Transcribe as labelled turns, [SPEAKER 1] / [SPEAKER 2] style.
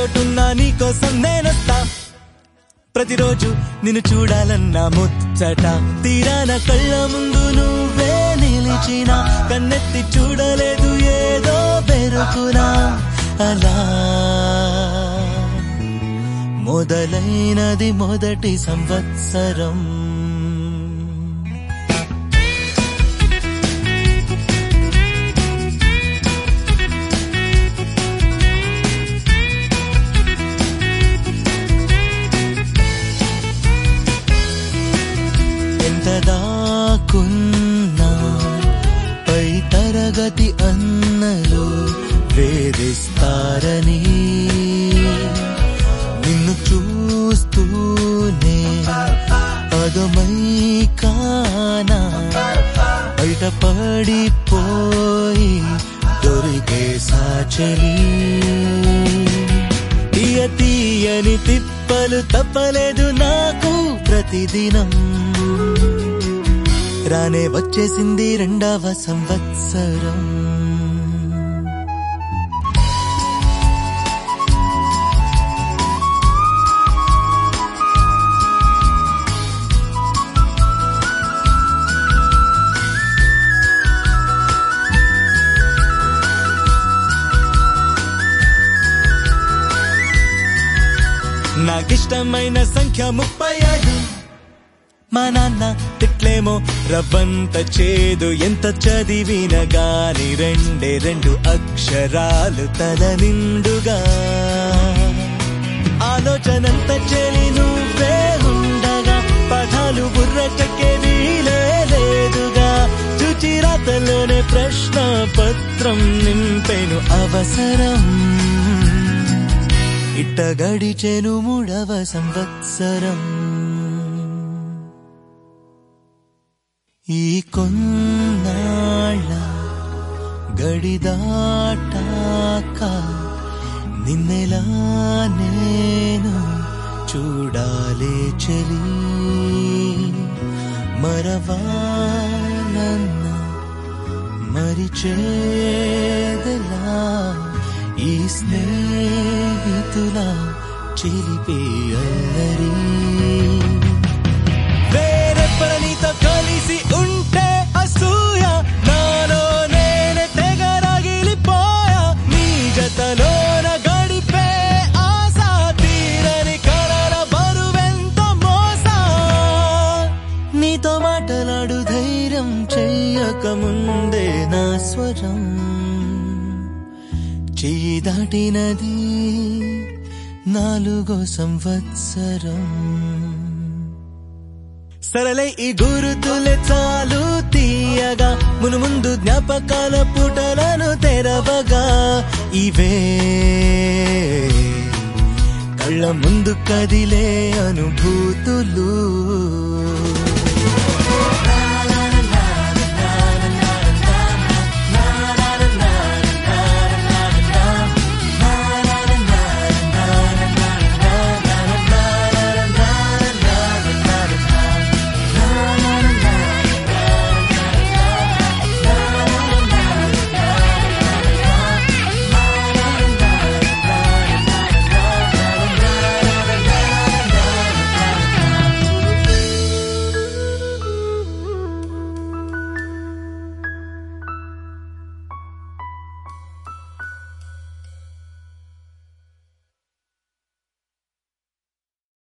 [SPEAKER 1] చోటున్నా నీకోసం నేనొస్తా ప్రతిరోజు నిన్ను చూడాలన్న ముచ్చట తీరాన కళ్ళ ముందు నువ్వే నిలిచిన కన్నెత్తి చూడలేదు ఏదో బెరుకునా అలా మొదలైనది మొదటి సంవత్సరం ఎంత దాకున్నా పై తరగతి అన్నలు వేధిస్తారని నిన్ను చూస్తూనే పదమై కానా బయటపడిపోయి దొరికే సాచలి తీయ తీయని తిప్పలు తప్పలేదు నాకు ప్రతిదినం రానే వచ్చేసింది రెండవ సంవత్సరం నాకిష్టమైన సంఖ్య ముప్పై ఐదు మా నాన్న తిట్లేమో రవ్వంత చేదు ఎంత చదివిన గాని రెండే రెండు అక్షరాలు తల నిండుగా ఆలోచనంత చెలి నువ్వే ఉండగా పదాలు బుర్రకెక్కే వీలే లేదుగా చుచిరాతలోనే ప్రశ్న పత్రం నింపెను అవసరం ఇట్ట గడిచెను మూడవ సంవత్సరం ఈ కొన్నాళ్ళ గడిదాటాక నిన్నెలా నేను చూడాలే చలి మరవాలన్న మరిచేదలా ఈ స్నేహితుల చిలిపే అల్లరి వేరెప్పడ నీతో కలిసి ఉంటే అసూయ నాలో నేనే తెగ రగిలిపోయా నీ జతలోన గడిపే ఆశ తీరని కలల బరువెంత మోసా నీతో మాటలాడు ధైర్యం చెయ్యక ముందే నా స్వరం చెయ్యి దాటినది నాలుగో సంవత్సరం సరళై ఈ గురుతులే చాలు తీయగా మును ముందు జ్ఞాపకాల పుటలను తెరవగా ఇవే కళ్ళ ముందు కదిలే అనుభూతులు